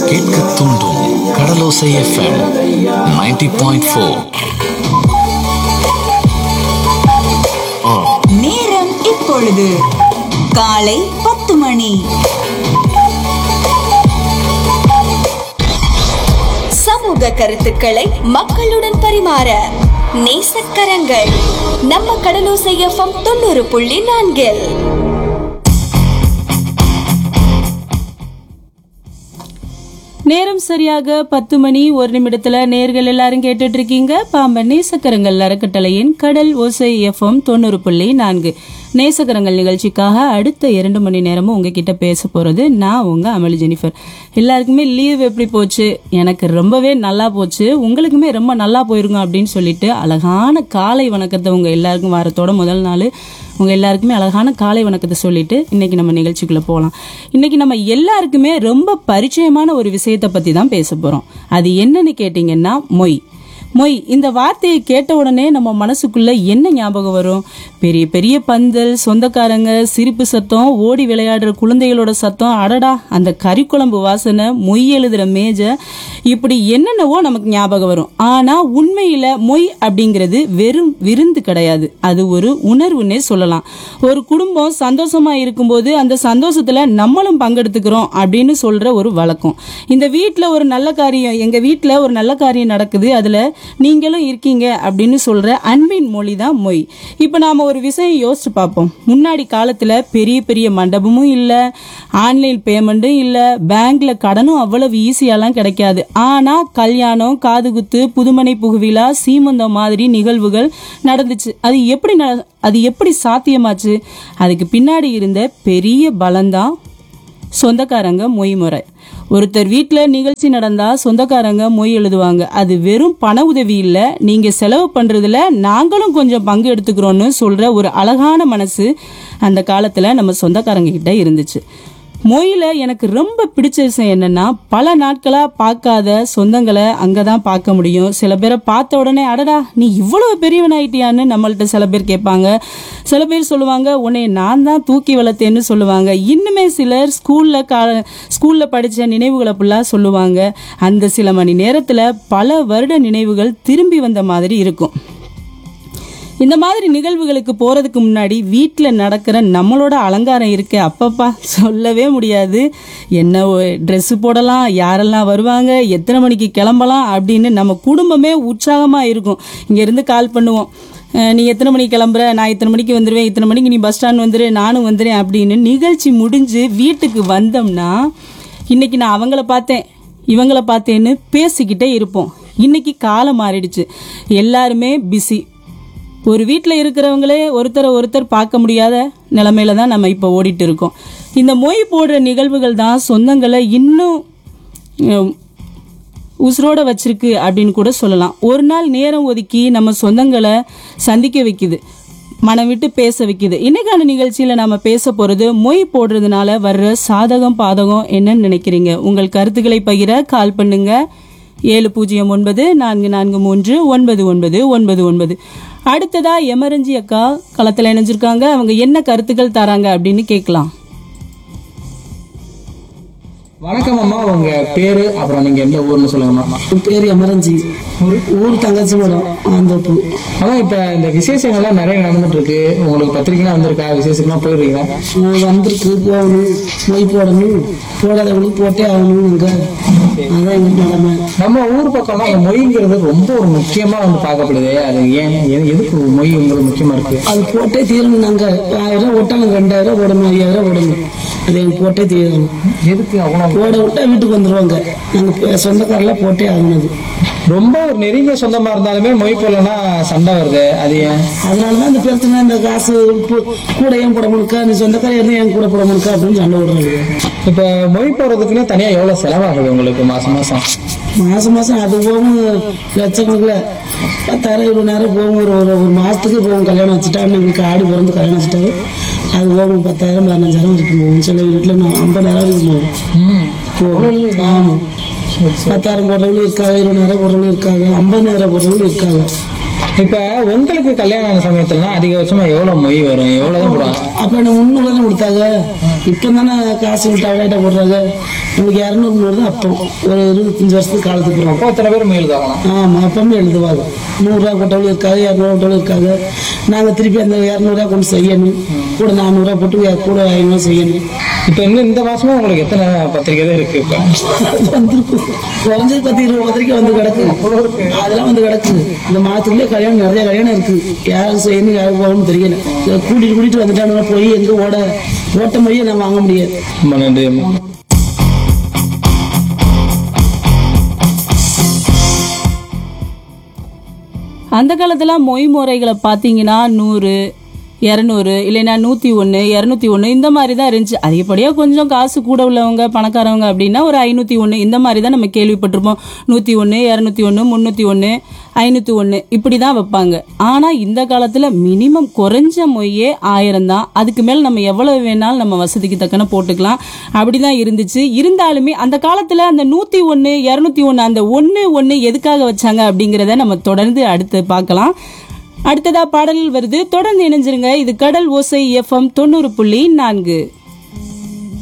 கேட்க தூண்டும் கடலோசை FM 90.4 point four நேரம் இப்பொழுது காலை பத்து மணி சமூக கருத்துக்களை மக்களுடன் பரிமாற நேசக்கரங்கள் நம்ம கடலோசை எஃப்எம் தொண்ணூறு புள்ளி நான்கில் நேரம் சரியாக பத்து மணி ஒரு நிமிடத்துல நேர்கள் எல்லாரும் கேட்டுட்டு இருக்கீங்க பாம்பன் நேசக்கரங்கள் அறக்கட்டளையின் கடல் ஓசை எஃப்எம் தொண்ணூறு புள்ளி நான்கு நேசக்கரங்கள் நிகழ்ச்சிக்காக அடுத்த இரண்டு மணி நேரமும் உங்ககிட்ட பேச போறது நான் உங்க அமளி ஜெனிஃபர் எல்லாருக்குமே லீவ் எப்படி போச்சு எனக்கு ரொம்பவே நல்லா போச்சு உங்களுக்குமே ரொம்ப நல்லா போயிருங்க அப்படின்னு சொல்லிட்டு அழகான காலை வணக்கத்தை உங்க எல்லாருக்கும் வாரத்தோட முதல் நாள் உங்க எல்லாருக்குமே அழகான காலை வணக்கத்தை சொல்லிட்டு இன்னைக்கு நம்ம நிகழ்ச்சிக்குள்ள போகலாம் இன்னைக்கு நம்ம எல்லாருக்குமே ரொம்ப பரிச்சயமான ஒரு விஷயத்தை பத்தி தான் பேச போறோம் அது என்னன்னு கேட்டீங்கன்னா மொய் மொய் இந்த வார்த்தையை கேட்ட உடனே நம்ம மனசுக்குள்ள என்ன ஞாபகம் வரும் பெரிய பெரிய பந்தல் சொந்தக்காரங்க சிரிப்பு சத்தம் ஓடி விளையாடுற குழந்தைகளோட சத்தம் அடடா அந்த கறிக்குழம்பு வாசனை மொய் எழுதுற மேஜை இப்படி என்னென்னவோ நமக்கு ஞாபகம் வரும் ஆனா உண்மையில மொய் அப்படிங்கிறது வெறும் விருந்து கிடையாது அது ஒரு உணர்வுன்னே சொல்லலாம் ஒரு குடும்பம் சந்தோஷமா இருக்கும்போது அந்த சந்தோஷத்துல நம்மளும் பங்கெடுத்துக்கிறோம் அப்படின்னு சொல்ற ஒரு வழக்கம் இந்த வீட்ல ஒரு நல்ல காரியம் எங்க வீட்ல ஒரு நல்ல காரியம் நடக்குது அதுல நீங்களும் இருக்கீங்க அப்படின்னு சொல்ற அன்பின் மொழி தான் மொய் இப்ப நாம ஒரு விஷயம் யோசிச்சு பார்ப்போம் முன்னாடி காலத்துல பெரிய பெரிய மண்டபமும் இல்ல ஆன்லைன் பேமெண்ட்டும் இல்ல பேங்க்ல கடனும் அவ்வளவு ஈஸியாலாம் கிடைக்காது ஆனா கல்யாணம் காதுகுத்து புதுமனை புகுவிழா சீமந்தம் மாதிரி நிகழ்வுகள் நடந்துச்சு அது எப்படி நட- அது எப்படி சாத்தியமாச்சு அதுக்கு பின்னாடி இருந்த பெரிய பலம்தான் சொந்தக்காரங்க மொய் முறை ஒருத்தர் வீட்டில் நிகழ்ச்சி நடந்தா சொந்தக்காரங்க மொய் எழுதுவாங்க அது வெறும் பண உதவி இல்லை நீங்க செலவு பண்றதுல நாங்களும் கொஞ்சம் பங்கு எடுத்துக்கிறோம்னு சொல்ற ஒரு அழகான மனசு அந்த காலத்துல நம்ம சொந்தக்காரங்க கிட்ட இருந்துச்சு மொயில எனக்கு ரொம்ப பிடிச்ச விஷயம் என்னன்னா பல நாட்களா பார்க்காத சொந்தங்களை அங்கதான் பார்க்க முடியும் சில பேரை பார்த்த உடனே அடடா நீ இவ்வளவு பெரியவனாயிட்டியான்னு நம்மள்ட்ட சில பேர் கேட்பாங்க சில பேர் சொல்லுவாங்க உன்னை நான் தான் தூக்கி வளர்த்தேன்னு சொல்லுவாங்க இன்னுமே சிலர் ஸ்கூல்ல கா ஸ்கூல்ல படிச்ச நினைவுகளை ஃபுல்லாக சொல்லுவாங்க அந்த சில மணி நேரத்துல பல வருட நினைவுகள் திரும்பி வந்த மாதிரி இருக்கும் இந்த மாதிரி நிகழ்வுகளுக்கு போறதுக்கு முன்னாடி வீட்டில் நடக்கிற நம்மளோட அலங்காரம் இருக்கே அப்பப்பா சொல்லவே முடியாது என்ன ட்ரெஸ்ஸு போடலாம் யாரெல்லாம் வருவாங்க எத்தனை மணிக்கு கிளம்பலாம் அப்படின்னு நம்ம குடும்பமே உற்சாகமாக இருக்கும் இங்கேருந்து கால் பண்ணுவோம் அஹ் நீ எத்தனை மணிக்கு கிளம்புற நான் இத்தனை மணிக்கு வந்துடுவேன் இத்தனை மணிக்கு நீ பஸ் ஸ்டாண்ட் வந்துரு நானும் வந்துடுறேன் அப்படின்னு நிகழ்ச்சி முடிஞ்சு வீட்டுக்கு வந்தோம்னா இன்னைக்கு நான் அவங்கள பார்த்தேன் இவங்கள பார்த்தேன்னு பேசிக்கிட்டே இருப்போம் இன்னைக்கு காலம் மாறிடுச்சு எல்லாருமே பிஸி ஒரு வீட்டில் இருக்கிறவங்களே ஒருத்தரை ஒருத்தர் பார்க்க முடியாத நிலமையில தான் நம்ம இப்போ ஓடிட்டு இருக்கோம் இந்த மொய் போடுற நிகழ்வுகள் தான் சொந்தங்களை இன்னும் உம், உசுரோட வச்சிருக்கு அப்படின்னு கூட சொல்லலாம் ஒரு நாள் நேரம் ஒதுக்கி நம்ம சொந்தங்களை சந்திக்க வைக்குது மனம் விட்டு பேச வைக்குது இன்னைக்கான நிகழ்ச்சியில நாம பேச போறது மொய் போடுறதுனால வர்ற சாதகம் பாதகம் என்னன்னு நினைக்கிறீங்க உங்கள் கருத்துக்களை பகிர கால் பண்ணுங்க ஏழு பூஜ்ஜியம் ஒன்பது நான்கு நான்கு மூன்று ஒன்பது ஒன்பது ஒன்பது ஒன்பது அடுத்ததா எமரஞ்சி அக்கா களத்துல இணைஞ்சிருக்காங்க அவங்க என்ன கருத்துக்கள் தராங்க அப்படின்னு கேட்கலாம் வணக்கம் அம்மா உங்க பேரு அப்புறம் நீங்க எந்த ஊர்னு சொல்லுங்கம்மா என் பேர் எமரஞ்சி ஊர் தங்கச்சி மேடம் ஆந்தோப்பு ஆனா இப்ப இந்த விசேஷங்கள்லாம் நிறைய நடந்துட்டு இருக்கு உங்களுக்கு பத்திரிக்கைலாம் வந்திருக்கா விசேஷம்லாம் போயிருக்கீங்களா நான் வந்திருக்கு போகணும் மொய் போடணும் போடாதவங்களுக்கு போட்டே ஆகணுங்க அதான் எங்க நிலைமை நம்ம ஊர் பக்கம்லாம் இந்த மொய்ங்கிறது ரொம்ப ஒரு முக்கியமா வந்து பார்க்கப்படுது அது ஏன் எது- எதுக்கு மொய் உங்களுக்கு முக்கியமா இருக்கு அது போட்டே தீரணும் நாங்க ஆயிரம் ரூபா விட்டா நாங்க ரெண்டாயிரம் ரூபா போடணும் ஐயாயிரம் ரூபா போடணும் அது எங்களுக்கு போட்டே தீரணும் எதுக்கு அவ்வளவு போட விட்டா வீட்டுக்கு வந்துருவாங்க நாங்க போ- சொந்தக்காரெல்லாம் போட்டே ஆகணும் அது ரொம்ப ஒரு நெருங்கிய சொந்தமா இருந்தாலுமே மொய் போடலன்னா சண்டை வருது அது ஏன் அதனாலதான் இந்த பிரச்சனை இந்த காசு கு- கூட ஏன் போட முடிக்கா நீ சொந்தக்கார இருந்து ஏன் கூட போட முடிக்கா அப்படின்னு சண்டை விடுறாங்க இப்ப மொய் போடுறதுக்குன்னு தனியா எவ்வளவு செலவாகுது உங்களுக்கு மாசம் மாசம் மாசம் மாசம் அது போகும் லட்சக்கணக்கில் பத்தாயிரம் இருபதாயிரம் போகும் ஒரு ஒரு ஒரு மாசத்துக்கு போகும் கல்யாணம் வச்சுட்டா எங்களுக்கு ஆடி பிறந்து கல்யாணம் வச்சுட்டாரு அது போகும் பத்தாயிரம் பதினஞ்சாயிரம் வரைக்கும் போகும் சில வீட்டில் நான் ஐம்பதாயிரம் வரைக்கும் போகும் போகும் ஆமாம் பத்தாயிரம் போடுறவங்களும் இருக்காங்க இருபதாயிரம் போடுறவங்களும் இருக்காங்க ஐம்பதாயிரம் போடுறவங்களும் இருக்காங்க இப்ப உங்களுக்கு கல்யாணம் ஆன சமயத்துலலாம் அதிகபட்சமா எவ்வளவு மொய் வரும் எவ்வளவுதான் போடுவாங்க அப்ப என்ன முந்நூறு தானே கொடுத்தாங்க இப்போ தானே காசு விட்டு அவ்வளோ போடுறாங்க உங்களுக்கு இரநூறு நூறு தான் அப்போ ஒரு இருபத்தஞ்சு வருஷத்துக்கு காலத்துக்கு அப்புறம் அப்போ அத்தனை பேர் மொய் எழுதுவாங்களாம் ஆமாம் அப்பவுமே எழுதுவாங்க நூறுரூவா கொட்டவளும் இருக்காது இரநூறுவா கொட்டவளும் இருக்காது நாங்கள் திருப்பி அந்த இரநூறுவா கொண்டு செய்யணும் கூட நானூறுரூவா போட்டு கூட ஐநூறுவா செய்யணும் இப்ப இன்னும் இந்த மாசமா உங்களுக்கு எத்தனை பத்திரிக்கை தான் இருக்கு இப்ப வந்திருக்கும் குறைஞ்சது பத்து இருபது பத்திரிக்கை வந்து கிடக்கு அதெல்லாம் வந்து கிடக்கு இந்த மாதத்துக்குள்ளே கல்யாணம் நிறைய கல்யாணம் இருக்கு யாரும் செய்யணும் யாரும் போகணும்னு தெரியல இதை கூட்டிட்டு கூட்டிட்டு வந்துட்டானுங்க போய் எங்க ஓட ஓட்ட மொழியை நான் வாங்க முடியாது ரொம்ப நன்றி அம்மா. அந்த காலத்துல மொய் முறைகளை பார்த்தீங்கன்னா நூறு இரநூறு இல்லைன்னா நூற்றி ஒன்று இரநூத்தி ஒன்று இந்த மாதிரி தான் இருந்துச்சு அதிகப்படியாக கொஞ்சம் காசு கூட உள்ளவங்க பணக்காரவங்க அப்படின்னா ஒரு ஐநூற்றி ஒன்று இந்த மாதிரி தான் நம்ம கேள்விப்பட்டிருப்போம் நூற்றி ஒன்று இரநூத்தி ஒன்று முந்நூற்றி ஒன்று ஐநூற்றி ஒன்று இப்படி தான் வைப்பாங்க ஆனால் இந்த காலத்தில் மினிமம் குறைஞ்ச மொய்யே ஆயிரம் தான் அதுக்கு மேலே நம்ம எவ்வளவு வேணாலும் நம்ம வசதிக்கு தக்கன போட்டுக்கலாம் அப்படி தான் இருந்துச்சு இருந்தாலுமே அந்த காலத்தில் அந்த நூற்றி ஒன்று இரநூத்தி ஒன்று அந்த ஒன்று ஒன்று எதுக்காக வச்சாங்க அப்படிங்கிறத நம்ம தொடர்ந்து அடுத்து பார்க்கலாம் அடுத்ததா பாடல் வருது தொடர்ந்து இணைஞ்சிருங்க இது கடல் ஓசை எஃப்எம் தொண்ணூறு புள்ளி நான்கு